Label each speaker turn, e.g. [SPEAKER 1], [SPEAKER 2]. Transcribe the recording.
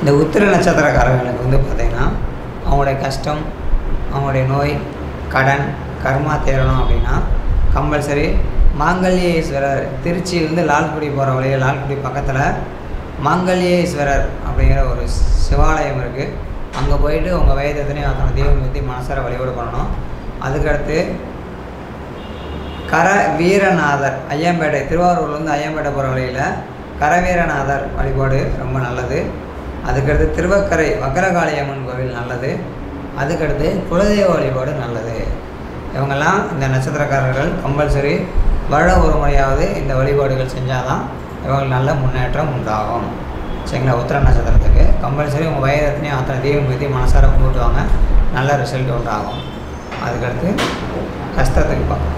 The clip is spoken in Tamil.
[SPEAKER 1] இந்த உத்திர நட்சத்திரக்காரர்களுக்கு வந்து பார்த்திங்கன்னா அவங்களுடைய கஷ்டம் அவங்களுடைய நோய் கடன் கர்மா தேரணும் அப்படின்னா கம்பல்சரி மாங்கல்யேஸ்வரர் திருச்சியிலேருந்து லால்குடி போகிற வழியில் லால்குடி பக்கத்தில் மாங்கல்யேஸ்வரர் அப்படிங்கிற ஒரு சிவாலயம் இருக்குது அங்கே போயிட்டு உங்கள் வயதத்தினையும் அத்தனை தெய்வம் பற்றி மனசார வழிபாடு பண்ணணும் அதுக்கடுத்து கர வீரநாதர் ஐயம்பேட்டை திருவாரூர்லேருந்து ஐயம்பேட்டை போகிற வழியில் கரவீரநாதர் வழிபாடு ரொம்ப நல்லது அதுக்கடுத்து திருவக்கரை வக்கரகாளி அம்மன் கோவில் நல்லது அதுக்கடுத்து குலதெய்வ வழிபாடு நல்லது இவங்கெல்லாம் இந்த நட்சத்திரக்காரர்கள் கம்பல்சரி வருட ஒரு முறையாவது இந்த வழிபாடுகள் செஞ்சால் தான் இவங்களுக்கு நல்ல முன்னேற்றம் உண்டாகும் சரிங்களா உத்திர நட்சத்திரத்துக்கு கம்பல்சரி உங்கள் வயதத்தினையும் அத்தனை தெய்வம் பற்றி மனசார கும்பிட்டுவாங்க நல்ல ரிசல்ட் உண்டாகும் அதுக்கடுத்து கஷ்டத்துக்கு பார்ப்போம்